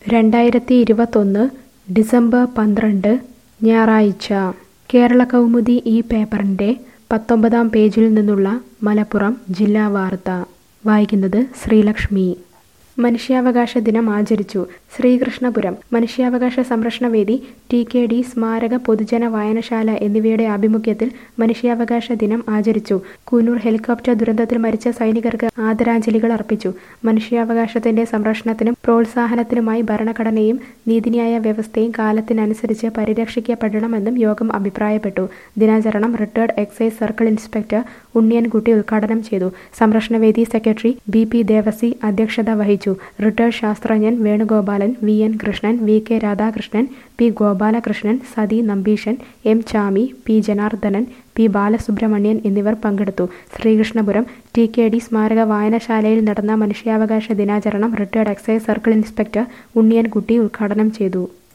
രണ്ടായിരത്തി ഇരുപത്തൊന്ന് ഡിസംബർ പന്ത്രണ്ട് ഞായറാഴ്ച കേരള കൗമുദി ഈ പേപ്പറിൻ്റെ പത്തൊമ്പതാം പേജിൽ നിന്നുള്ള മലപ്പുറം ജില്ലാ വാർത്ത വായിക്കുന്നത് ശ്രീലക്ഷ്മി മനുഷ്യാവകാശ ദിനം ആചരിച്ചു ശ്രീകൃഷ്ണപുരം മനുഷ്യാവകാശ സംരക്ഷണ വേദി ടി കെ ഡി സ്മാരക പൊതുജന വായനശാല എന്നിവയുടെ ആഭിമുഖ്യത്തിൽ മനുഷ്യാവകാശ ദിനം ആചരിച്ചു കൂനൂർ ഹെലികോപ്റ്റർ ദുരന്തത്തിൽ മരിച്ച സൈനികർക്ക് ആദരാഞ്ജലികൾ അർപ്പിച്ചു മനുഷ്യാവകാശത്തിന്റെ സംരക്ഷണത്തിനും പ്രോത്സാഹനത്തിനുമായി ഭരണഘടനയും നീതിന്യായ വ്യവസ്ഥയും കാലത്തിനനുസരിച്ച് പരിരക്ഷിക്കപ്പെടണമെന്നും യോഗം അഭിപ്രായപ്പെട്ടു ദിനാചരണം retired excise circle inspector Unniyankutty ഉദ്ഘാടനം ചെയ്തു സംരക്ഷണവേദി സെക്രട്ടറി ബി പി ദേവസി അധ്യക്ഷത വഹിച്ചു റിട്ടയർഡ് ശാസ്ത്രജ്ഞൻ Venugopalan V N Krishnan V K Radhakrishnan P Gopalakrishnan Sathi Nambeesan M Chami P Janardhanan P Balasubramanian എന്നിവർ പങ്കെടുത്തു ശ്രീകൃഷ്ണപുരം ടി കെ ഡി സ്മാരക വായനശാലയിൽ നടന്ന മനുഷ്യാവകാശ ദിനാചരണം retired excise circle inspector Unniyankutty ഉദ്ഘാടനം ചെയ്തു